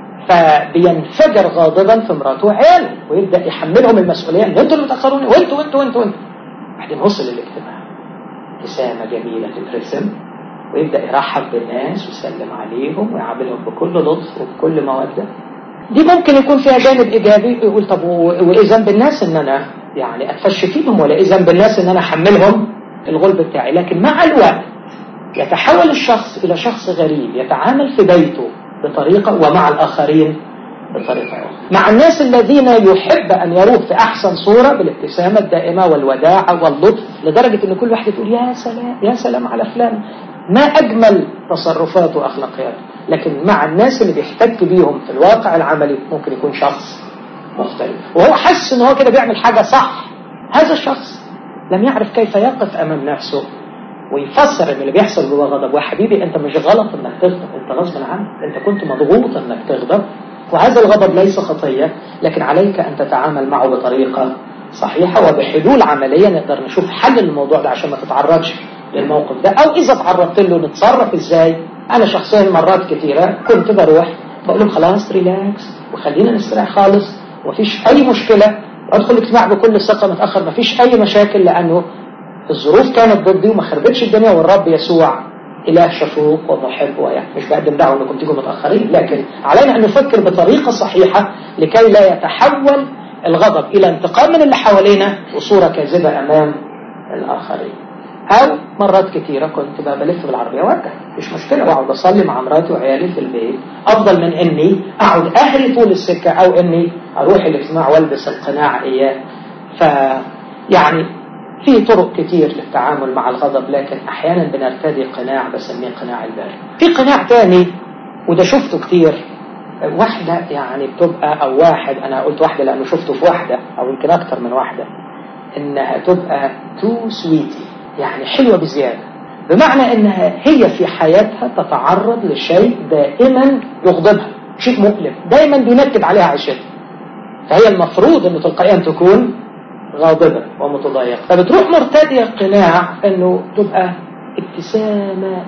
فبينفجر غاضبا في مراته وعياله ويبدا يحملهم المسؤوليه ان انتوا اللي بتاخروني وانتوا وانتوا وانتوا وانتوا بعدين وصل للاجتماع ابتسامه جميله تترسم ويبدا يرحب بالناس ويسلم عليهم ويعاملهم بكل لطف وبكل موده دي ممكن يكون فيها جانب ايجابي يقول طب وايه ذنب الناس ان انا يعني اتفش فيهم ولا ايه ذنب الناس ان انا احملهم الغلب بتاعي لكن مع الوقت يتحول الشخص إلى شخص غريب يتعامل في بيته بطريقة ومع الآخرين بطريقة أخرى مع الناس الذين يحب أن يروه في أحسن صورة بالابتسامة الدائمة والوداعة واللطف لدرجة أن كل واحد يقول يا سلام يا سلام على فلان ما أجمل تصرفاته وأخلاقياته لكن مع الناس اللي بيحتك بيهم في الواقع العملي ممكن يكون شخص مختلف وهو حس ان هو كده بيعمل حاجة صح هذا الشخص لم يعرف كيف يقف أمام نفسه ويفسر ان اللي بيحصل جوه غضب وحبيبي انت مش غلط انك تغضب انت غصب عنك انت كنت مضغوط انك تغضب وهذا الغضب ليس خطية لكن عليك ان تتعامل معه بطريقة صحيحة وبحلول عملية نقدر نشوف حل للموضوع ده عشان ما تتعرضش للموقف ده او اذا تعرضت له نتصرف ازاي انا شخصيا مرات كثيرة كنت بروح بقول لهم خلاص ريلاكس وخلينا نستريح خالص ومفيش اي مشكلة وادخل الاجتماع بكل ثقة متأخر مفيش اي مشاكل لانه الظروف كانت ضدي وما خربتش الدنيا والرب يسوع إله شفوق ومحب ويعني مش بقدم دعوة انكم تيجوا متأخرين لكن علينا أن نفكر بطريقة صحيحة لكي لا يتحول الغضب إلى انتقام من اللي حوالينا وصورة كاذبة أمام الآخرين أو مرات كثيرة كنت بقى بلف بالعربية وارجع مش مشكلة وأقعد أصلي مع مراتي وعيالي في البيت أفضل من إني أقعد أهري طول السكة أو إني أروح الاجتماع والبس القناع إياه ف يعني في طرق كتير للتعامل مع الغضب لكن احيانا بنرتدي قناع بسميه قناع البال في قناع تاني وده شفته كتير واحدة يعني بتبقى او واحد انا قلت واحدة لانه شفته في واحدة او يمكن اكتر من واحدة انها تبقى تو سويتي يعني حلوة بزيادة بمعنى انها هي في حياتها تتعرض لشيء دائما يغضبها شيء مؤلم دائما بينكد عليها عيشتها فهي المفروض انه تلقائيا تكون غاضبة ومتضايقة فبتروح مرتدية قناع انه تبقى ابتسامة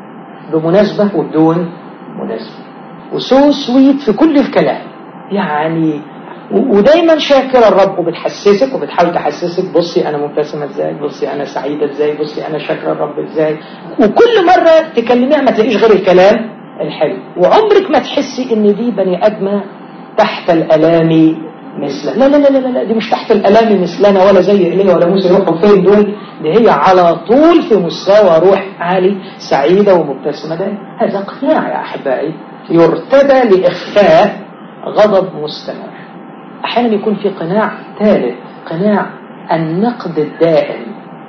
بمناسبة وبدون مناسبة وسو سويت في كل الكلام يعني ودايما شاكرة الرب وبتحسسك وبتحاول تحسسك بصي انا مبتسمة ازاي بصي انا سعيدة ازاي بصي انا شاكرة الرب ازاي وكل مرة تكلميها ما تلاقيش غير الكلام الحلو وعمرك ما تحسي ان دي بني ادمة تحت الالام مثل لا لا لا لا لا دي مش تحت الالام مثلنا ولا زي ايليا ولا موسى يروحوا فين دول دي هي على طول في مستوى روح عالي سعيدة ومبتسمة ده هذا قناع يا احبائي يرتدى لاخفاء غضب مستمر احيانا يكون في قناع ثالث قناع النقد الدائم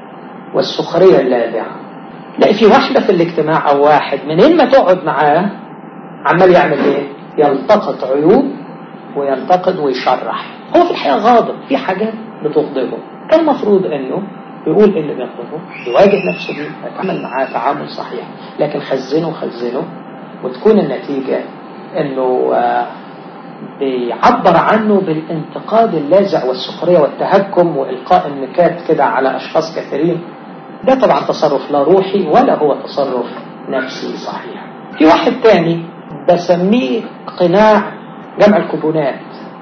والسخرية اللاذعة لا في واحدة في الاجتماع او واحد منين ما تقعد معاه عمال يعمل ايه يلتقط عيوب وينتقد ويشرح هو في الحقيقة غاضب في حاجات بتغضبه كان المفروض انه يقول اللي بيغضبه يواجه نفسه بيه يتعامل معاه تعامل صحيح لكن خزنه خزنه وتكون النتيجة انه بيعبر عنه بالانتقاد اللاذع والسخرية والتهكم وإلقاء النكات كده على أشخاص كثيرين ده طبعا تصرف لا روحي ولا هو تصرف نفسي صحيح في واحد تاني بسميه قناع جمع الكوبونات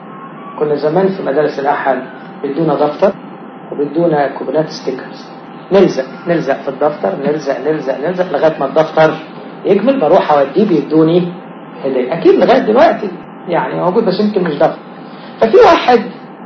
كنا زمان في مدارس الأحد بدونا دفتر وبدونا كوبونات ستيكرز نلزق نلزق في الدفتر نلزق نلزق نلزق لغاية ما الدفتر يكمل بروح أوديه بيدوني هدية أكيد لغاية دلوقتي يعني موجود بس يمكن مش دفتر ففي واحد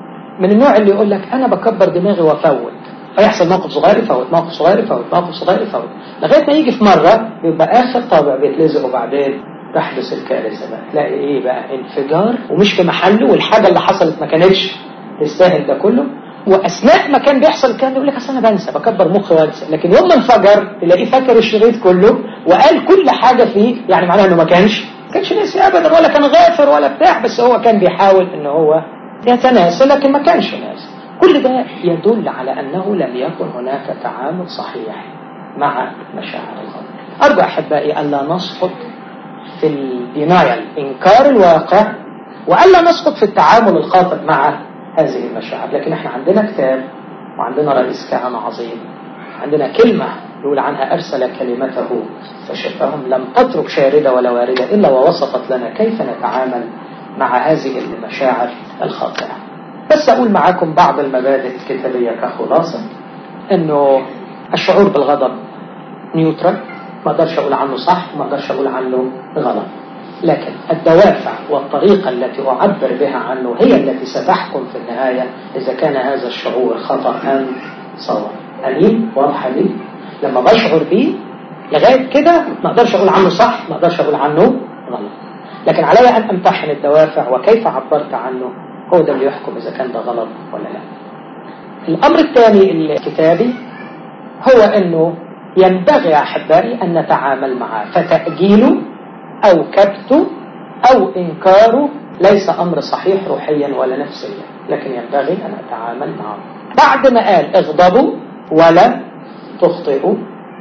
من النوع اللي يقول لك أنا بكبر دماغي وأفوت فيحصل موقف صغير يفوت موقف صغير يفوت موقف صغير يفوت لغاية ما يجي في مرة بيبقى آخر طابع بيتلزق وبعدين تحدث الكارثة بقى تلاقي إيه بقى انفجار ومش في محله والحاجة اللي حصلت ما كانتش تستاهل ده كله واثناء ما كان بيحصل الكلام ده يقول لك اصل انا بنسى بكبر مخي وانسى لكن يوم ما انفجر تلاقيه فاكر الشريط كله وقال كل حاجه فيه يعني معناه انه ما كانش ما كانش ناسي ابدا ولا كان غافر ولا بتاع بس هو كان بيحاول ان هو يتناسى لكن ما كانش ناسي كل ده يدل على انه لم يكن هناك تعامل صحيح مع مشاعر الغضب ارجو احبائي الا نسقط في الدينايل انكار الواقع والا نسقط في التعامل الخاطئ مع هذه المشاعر لكن احنا عندنا كتاب وعندنا رئيس كهنة عظيم عندنا كلمة يقول عنها أرسل كلمته فشفهم لم تترك شاردة ولا واردة إلا ووصفت لنا كيف نتعامل مع هذه المشاعر الخاطئة بس أقول معاكم بعض المبادئ الكتابية كخلاصة أنه الشعور بالغضب نيوترال ما اقدرش أقول عنه صح وما اقدرش أقول عنه غلط لكن الدوافع والطريقة التي أعبر بها عنه هي التي ستحكم في النهاية إذا كان هذا الشعور خطأ أم صواب أمين واضحة لي لما بشعر بيه لغاية كده ما أقدرش أقول عنه صح ما أقدرش أقول عنه غلط لكن علي أن أمتحن الدوافع وكيف عبرت عنه هو ده اللي يحكم إذا كان ده غلط ولا لا الأمر الثاني الكتابي هو أنه ينبغي أحبائي أن نتعامل معه فتأجيله أو كبته أو إنكاره ليس أمر صحيح روحيا ولا نفسيا لكن ينبغي أن أتعامل معه بعد ما قال اغضبوا ولا تخطئوا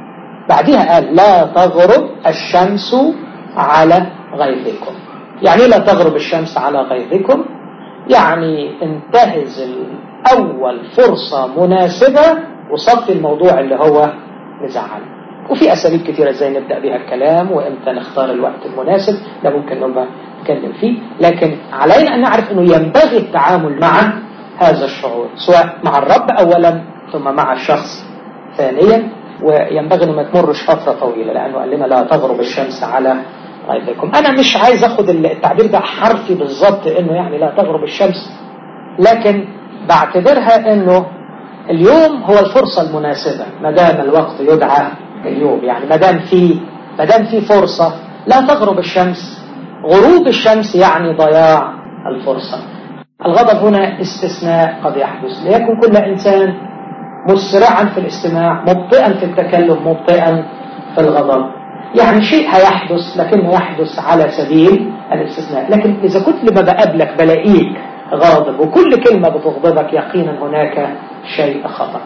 بعدها قال لا تغرب الشمس على غيظكم يعني لا تغرب الشمس على غيظكم يعني انتهز الأول فرصة مناسبة وصفي الموضوع اللي هو مزعل وفي أساليب كثيرة ازاي نبدأ بها الكلام وإمتى نختار الوقت المناسب ده ممكن نبقى نتكلم فيه لكن علينا أن نعرف أنه ينبغي التعامل مع هذا الشعور سواء مع الرب أولا ثم مع الشخص ثانيا وينبغي أنه ما تمرش فترة طويلة لأنه قال لنا لا تغرب الشمس على غيظكم أنا مش عايز أخد التعبير ده حرفي بالظبط أنه يعني لا تغرب الشمس لكن بعتبرها أنه اليوم هو الفرصة المناسبة ما دام الوقت يدعى اليوم يعني ما دام في ما دام في فرصة لا تغرب الشمس غروب الشمس يعني ضياع الفرصة الغضب هنا استثناء قد يحدث ليكن كل إنسان مسرعا في الاستماع مبطئا في التكلم مبطئا في الغضب يعني شيء هيحدث لكنه يحدث على سبيل الاستثناء لكن إذا كنت لما بقابلك بلاقيك غاضب وكل كلمة بتغضبك يقينا هناك شيء خطأ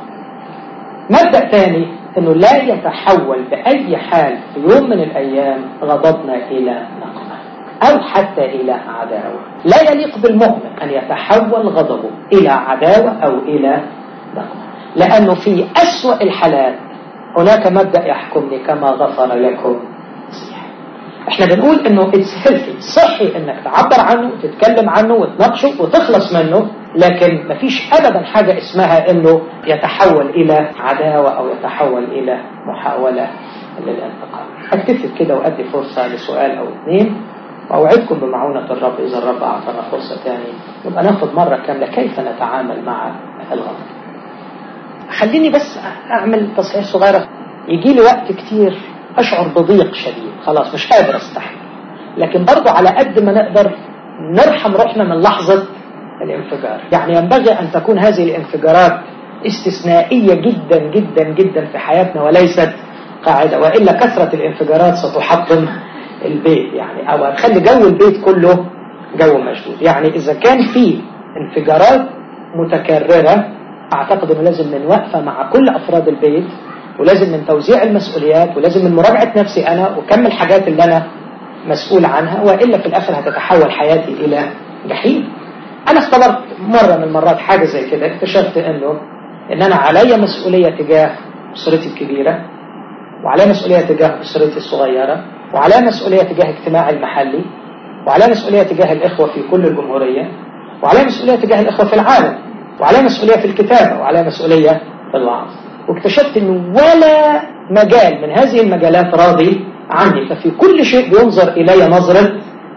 مبدأ ثاني أنه لا يتحول بأي حال في يوم من الأيام غضبنا إلى نقمة أو حتى إلى عداوة لا يليق بالمؤمن أن يتحول غضبه إلى عداوة أو إلى نقمة لأنه في أسوأ الحالات هناك مبدأ يحكمني كما غفر لكم احنا بنقول انه اتس هيلثي صحي انك تعبر عنه وتتكلم عنه وتناقشه وتخلص منه لكن مفيش ابدا حاجة اسمها انه يتحول الى عداوة او يتحول الى محاولة للانتقام اكتفي كده وادي فرصة لسؤال او اثنين واوعدكم بمعونة الرب اذا الرب اعطانا فرصة تاني نبقى ناخد مرة كاملة كيف نتعامل مع الغضب خليني بس اعمل تصحيح صغيرة يجي لي وقت كتير أشعر بضيق شديد خلاص مش قادر أستحمل لكن برضو على قد ما نقدر نرحم روحنا من لحظة الانفجار يعني ينبغي أن تكون هذه الانفجارات استثنائية جدا جدا جدا في حياتنا وليست قاعدة وإلا كثرة الانفجارات ستحطم البيت يعني أو هتخلي جو البيت كله جو مشدود يعني إذا كان في انفجارات متكررة أعتقد أنه لازم من وقفة مع كل أفراد البيت ولازم من توزيع المسؤوليات ولازم من مراجعة نفسي أنا وكم الحاجات اللي أنا مسؤول عنها وإلا في الآخر هتتحول حياتي إلى جحيم أنا اختبرت مرة من المرات حاجة زي كده اكتشفت أنه أن أنا علي مسؤولية تجاه أسرتي الكبيرة وعلي مسؤولية تجاه أسرتي الصغيرة وعلي مسؤولية تجاه اجتماعي المحلي وعلي مسؤولية تجاه الإخوة في كل الجمهورية وعلي مسؤولية تجاه الإخوة في العالم وعلي مسؤولية في الكتابة وعلي مسؤولية في الوعظ واكتشفت أنه ولا مجال من هذه المجالات راضي عني ففي كل شيء بينظر إلي نظرة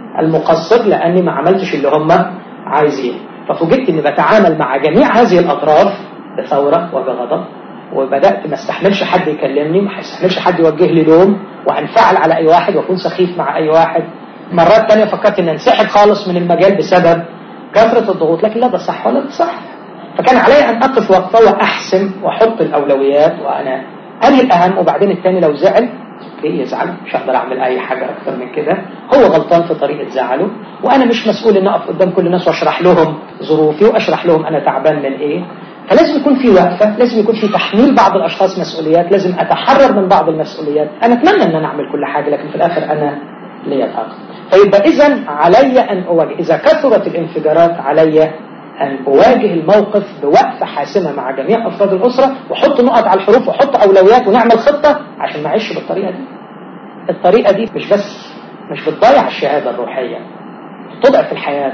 المقصر لأني ما عملتش اللي هم عايزين ففوجئت أني بتعامل مع جميع هذه الأطراف بثورة وبغضب وبدأت ما استحملش حد يكلمني ما استحملش حد يوجه لي لوم وانفعل على أي واحد وأكون سخيف مع أي واحد مرات تانية فكرت أن انسحب خالص من المجال بسبب كثرة الضغوط لكن لا ده صح ولا ده صح فكان علي أن أقف وقفة وأحسم وأحط الأولويات وأنا أنهي الأهم وبعدين الثاني لو زعل اوكي يزعل مش هقدر اعمل اي حاجه اكتر من كده هو غلطان في طريقه زعله وانا مش مسؤول ان اقف قدام كل الناس واشرح لهم ظروفي واشرح لهم انا تعبان من ايه فلازم يكون في وقفه لازم يكون في تحميل بعض الاشخاص مسؤوليات لازم اتحرر من بعض المسؤوليات انا اتمنى ان انا اعمل كل حاجه لكن في الاخر انا ليا طاقه فيبقى اذا علي ان اواجه اذا كثرت الانفجارات علي أن أواجه الموقف بوقفة حاسمة مع جميع أفراد الأسرة وحط نقط على الحروف وحط أولويات ونعمل خطة عشان ما أعيش بالطريقة دي الطريقة دي مش بس مش بتضيع الشهادة الروحية بتضعف الحياة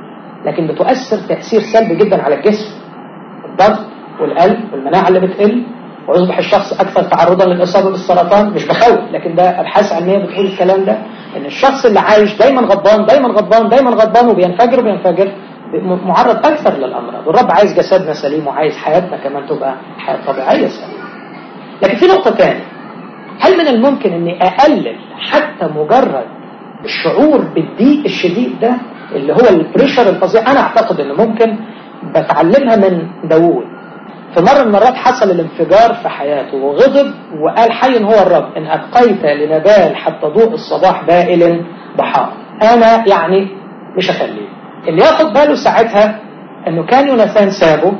لكن بتؤثر تأثير سلبي جدا على الجسم الضغط والقلب والمناعة اللي بتقل ويصبح الشخص أكثر تعرضا للإصابة بالسرطان مش بخوف لكن ده أبحاث علمية بتقول الكلام ده إن الشخص اللي عايش دايما غضبان دايما غضبان دايما غضبان وبينفجر وبينفجر معرض أكثر للأمراض والرب عايز جسدنا سليم وعايز حياتنا كمان تبقى حياة طبيعية سليمة لكن في نقطة تانية هل من الممكن أني أقلل حتى مجرد الشعور بالضيق الشديد ده اللي هو البريشر الفظيع أنا أعتقد أنه ممكن بتعلمها من داوود في مرة من المرات حصل الانفجار في حياته وغضب وقال حي هو الرب إن أبقيت لنبال حتى ضوء الصباح بائل بحار أنا يعني مش هخليه اللي ياخد باله ساعتها انه كان يوناثان سابه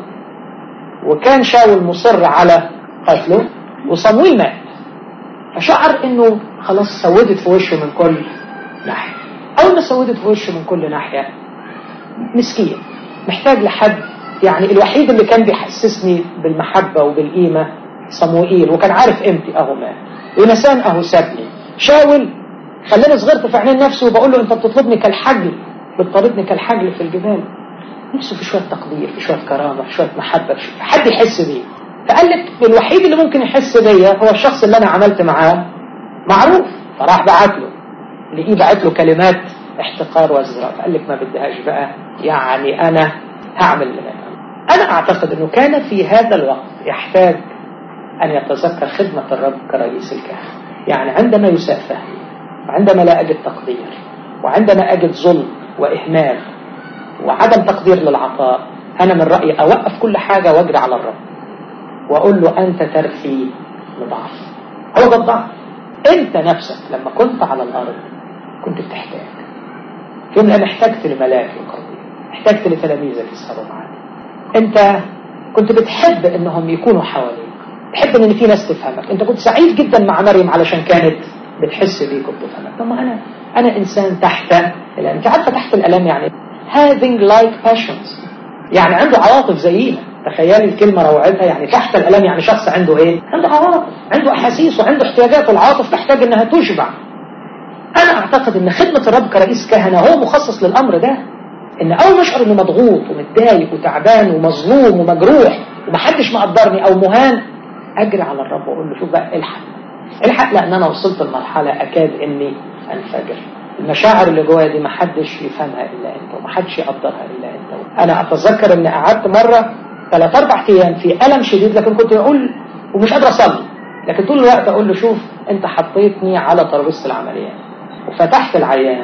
وكان شاول مصر على قتله وصمويل مات فشعر انه خلاص سودت في وشه من كل ناحية اول ما سودت في وشه من كل ناحية مسكين محتاج لحد يعني الوحيد اللي كان بيحسسني بالمحبة وبالقيمة صموئيل وكان عارف قيمتي اهو مات يوناثان اهو سابني شاول خلاني صغرت في عينين نفسي وبقول له انت بتطلبني كالحجل بتطاردني كالحجل في الجبال نفسه في شوية تقدير في شوية كرامة في شوية محبة في شوية حد يحس بيه فقال لك الوحيد اللي ممكن يحس بيا هو الشخص اللي أنا عملت معاه معروف فراح بعت له لقيه بعت له كلمات احتقار وازدراء فقال لك ما بدهاش بقى يعني أنا هعمل اللي أنا أعتقد أنه كان في هذا الوقت يحتاج أن يتذكر خدمة الرب كرئيس الكهنة يعني عندما يساء فهمي وعندما لا أجد تقدير وعندما أجد ظلم وإهمال وعدم تقدير للعطاء أنا من رأيي أوقف كل حاجة وأجري على الرب وأقول له أنت ترثي لضعف هو ده الضعف أنت نفسك لما كنت على الأرض كنت بتحتاج في يوم احتجت لملاك يقضي احتجت لتلاميذك يسهروا معاك أنت كنت بتحب أنهم يكونوا حواليك تحب أن في ناس تفهمك أنت كنت سعيد جدا مع مريم علشان كانت بتحس بيك وبتفهمك طب ما أنا أنا إنسان تحت الألم أنت عارفة تحت الألم يعني having like passions يعني عنده عواطف زينا تخيلي الكلمة روعتها يعني تحت الألم يعني شخص عنده إيه عنده عواطف عنده أحاسيس وعنده احتياجات والعواطف تحتاج إنها تشبع أنا أعتقد إن خدمة الرب كرئيس كهنة هو مخصص للأمر ده إن أول ما أشعر إنه مضغوط ومتضايق وتعبان ومظلوم ومجروح ومحدش مقدرني أو مهان أجري على الرب وأقول له شوف بقى الحق الحق لأن أنا وصلت لمرحلة أكاد إني أنفجر المشاعر اللي جوايا دي محدش يفهمها إلا أنت ومحدش يقدرها إلا أنت أنا أتذكر إن قعدت مرة ثلاث أربع أيام في ألم شديد لكن كنت أقول ومش قادر أصلي لكن طول الوقت أقول له شوف أنت حطيتني على ترابيزة العمليات وفتحت العيان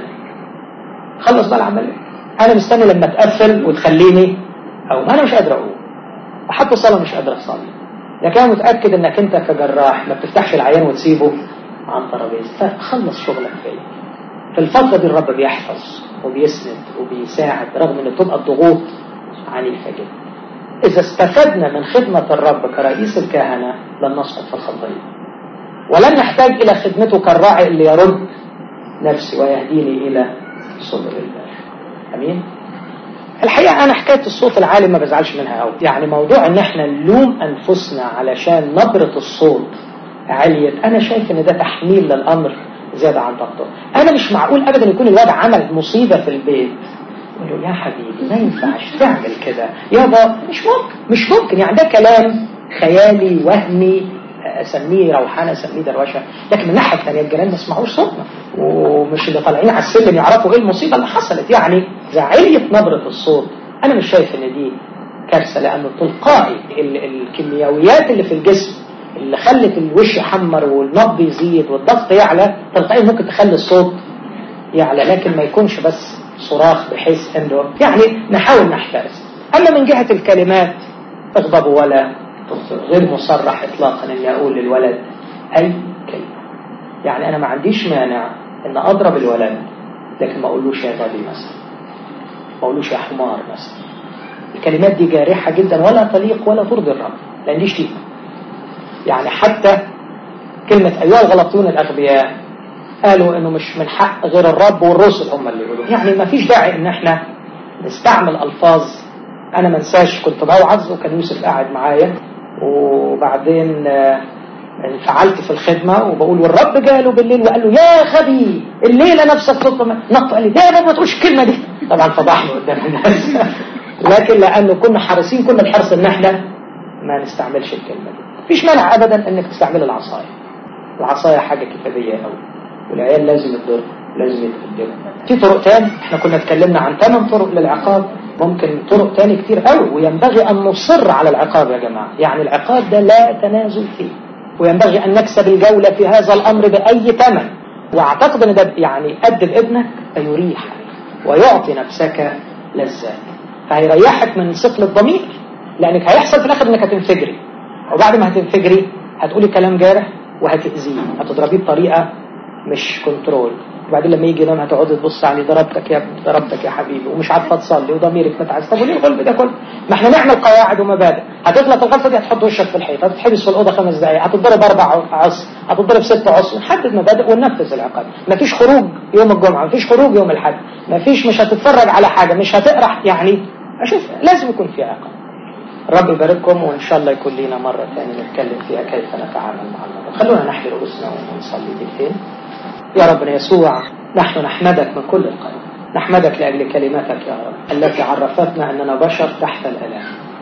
خلص بقى العملية أنا مستني لما تقفل وتخليني أو أنا مش قادر أقول وحتى صلاة مش قادر أصلي لكن أنا متأكد إنك أنت كجراح ما بتفتحش العيان وتسيبه عن ترابيزة فخلص شغلك فيا في الفترة دي الرب بيحفظ وبيسند وبيساعد رغم ان تبقى الضغوط عنيفة جدا إذا استفدنا من خدمة الرب كرئيس الكهنة لن نسقط في الخطية ولن نحتاج إلى خدمته كالراعي اللي يرد نفسي ويهديني إلى صدر الله أمين الحقيقة أنا حكاية الصوت العالي ما بزعلش منها قوي يعني موضوع إن إحنا نلوم أنفسنا علشان نبرة الصوت عليت أنا شايف إن ده تحميل للأمر زيادة عن طاقته أنا مش معقول أبدا يكون الواد عمل مصيبة في البيت يقول له يا حبيبي ما ينفعش تعمل كده يابا مش ممكن مش ممكن يعني ده كلام خيالي وهمي اسميه روحانه اسميه دروشه لكن من الناحيه الثانيه الجيران ما يسمعوش صوتنا ومش اللي طالعين على السلم يعرفوا ايه المصيبه اللي حصلت يعني زعليه نبره الصوت انا مش شايف ان دي كارثه لانه تلقائي الكيميائيات اللي في الجسم اللي خلت الوش يحمر والنبض يزيد والضغط يعلى تلقائي ممكن تخلي الصوت يعلى لكن ما يكونش بس صراخ بحيث انه يعني نحاول نحترس اما من جهه الكلمات اغضبوا ولا غير مصرح اطلاقا اني اقول للولد اي كلمه يعني انا ما عنديش مانع ان اضرب الولد لكن ما اقولوش يا غبي مثلا ما اقولوش يا حمار مثلا الكلمات دي جارحه جدا ولا تليق ولا ترضي الرب لان دي شتيمه يعني حتى كلمه ايها الغلطون الاغبياء قالوا انه مش من حق غير الرب والرسل هم اللي يقولوا يعني ما فيش داعي ان احنا نستعمل الفاظ انا ما انساش كنت بوعظ وكان يوسف قاعد معايا وبعدين انفعلت في الخدمة وبقول والرب جاله بالليل وقال له يا غبي الليلة نفسك صوت نط قال لي ده يا رب ما تقولش الكلمة دي طبعا فضحني قدام الناس لكن لأنه كنا حريصين كل الحرص ان احنا ما نستعملش الكلمة دي مفيش مانع ابدا انك تستعمل العصاية العصاية حاجة كتابية قوي والعيال لازم يتضرب لازم يتقدموا في طرق تاني احنا كنا اتكلمنا عن ثمان طرق للعقاب ممكن طرق تاني كتير قوي وينبغي ان نصر على العقاب يا جماعة يعني العقاب ده لا تنازل فيه وينبغي ان نكسب الجولة في هذا الامر باي ثمن واعتقد ان ده يعني ادب ابنك فيريح ويعطي نفسك لذات فهيريحك من ثقل الضمير لانك هيحصل في الاخر انك هتنفجري وبعد ما هتنفجري هتقولي كلام جارح وهتأذيه هتضربيه بطريقة مش كنترول وبعدين لما يجي ينام هتقعد تبص عليه ضربتك يا ابني ضربتك يا حبيبي ومش عارفه تصلي وضميرك متعس طب وليه الغلب ده كله؟ ما احنا نعمل قواعد ومبادئ هتغلط الغلطه دي هتحط وشك في الحيط هتتحبس في الاوضه خمس دقائق هتتضرب اربع عصر هتتضرب ست عصر نحدد مبادئ وننفذ العقاب مفيش خروج يوم الجمعه مفيش خروج يوم الاحد مفيش مش هتتفرج على حاجه مش هتقرا يعني اشوف لازم يكون في عقاب رب يبارككم وان شاء الله يكون لنا مره ثانيه نتكلم فيها كيف نتعامل مع المرض خلونا نحمي رؤوسنا ونصلي دقيقتين يا ربنا يسوع نحن نحمدك من كل القلب نحمدك لأجل كلماتك يا رب التي عرفتنا أننا بشر تحت الألام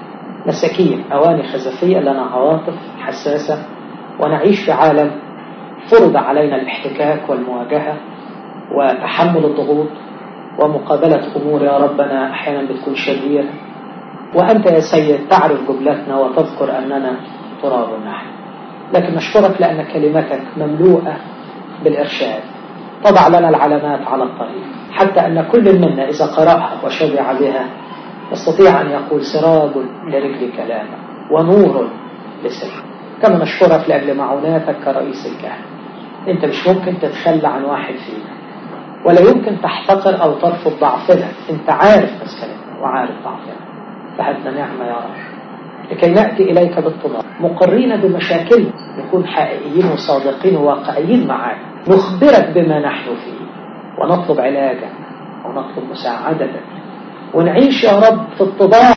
مساكين أواني خزفية لنا عواطف حساسة ونعيش في عالم فرض علينا الاحتكاك والمواجهة وتحمل الضغوط ومقابلة أمور يا ربنا أحيانا بتكون شريرة وأنت يا سيد تعرف جملتنا وتذكر أننا تراب نحن لكن نشكرك لأن كلمتك مملوءة بالإرشاد تضع لنا العلامات على الطريق حتى أن كل منا إذا قرأها وشبع بها يستطيع أن يقول سراج لرجل كلامك ونور لسر كما نشكرك لأجل معوناتك كرئيس الكهنة أنت مش ممكن تتخلى عن واحد فينا ولا يمكن تحتقر أو ترفض ضعفنا أنت عارف مسكنتنا وعارف ضعفنا فهبنا نعمة يا رب لكي نأتي إليك بالطلاق مقرين بمشاكلنا نكون حقيقيين وصادقين وواقعيين معاك نخبرك بما نحن فيه ونطلب علاجك ونطلب مساعدتك ونعيش يا رب في اتضاع